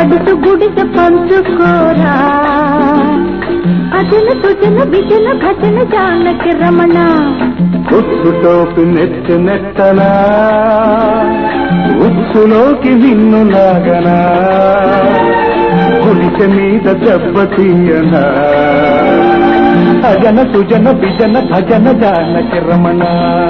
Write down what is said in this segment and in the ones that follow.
పడుతు గుడిసె పంచుకోరా అజన సుజన విజన భజన జానకి రమణ ఉచ్చుటోపి నెత్తి నెట్టనా ఉచ్చులోకి నిన్ను లాగనా గుడిసె మీద దెబ్బ తీయనా అజన సుజన విజన భజన జానకి రమణ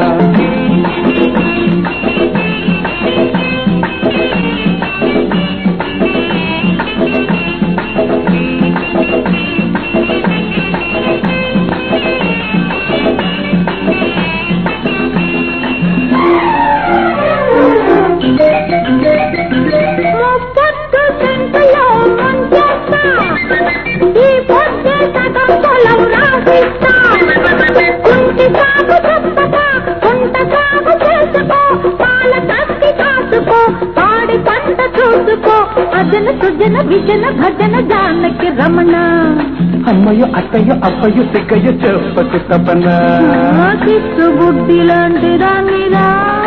ముప్పొద్దు సెంటులో ముంచేస్తా ఈ పొద్దు సగం పొలం రాసిస్తా కుంటి సాగు తప్పక కుంట సాగు చేసుకో పాల తస్తి కాసుకో పాడి పంట చూసుకో అజన సుజన విజన భజన జానకి రమణ అమ్మయ్య అత్తయ్య అబ్బయ్య సిగ్గయ్య చెప్పకు తపన కిస్సు బుద్ధి లాంటి రానిరా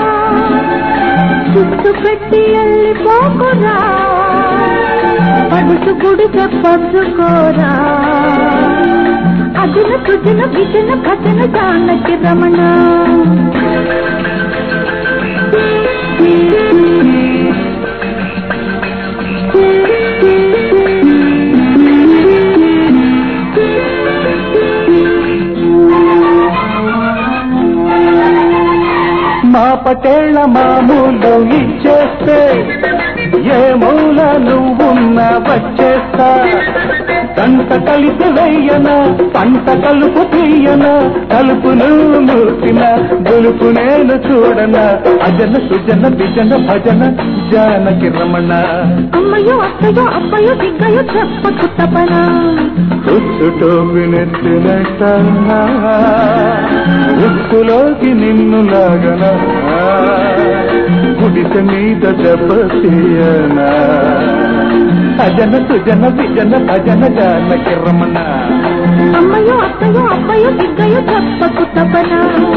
చుట్టు పెట్టి వెళ్ళిపోకురా పడుసు గుడి చెప్పచ్చుకోరా అదిన సుజన విజన భజన జానకి రమణ మా పటేళ్ల మామూలు ఇచ్చేస్తే ఏ మూల నువ్వున్న వచ్చేస్తా కంట కలిసి వెయ్యన పంట కలుపు తీయన కలుపును మూసిన గొలుపు నేను చూడన అజన సుజన విజన భజన జానకి రమణ అమ్మయ్యో అత్తయ్యో అబ్బయ్యో దిగ్గయ్యో చెప్పకు తపన ఉచ్చుటోపి నెత్తినట్టనా ఉచ్చులోకి నిన్ను లాగన గుడిసె మీద దెబ్బ తీయనా అజన సుజన విజన భజన జానకి రమణ అమ్మయ్యో అత్తయ్యో అబ్బయ్యో దిగ్గయ్యో చెప్పకు తపన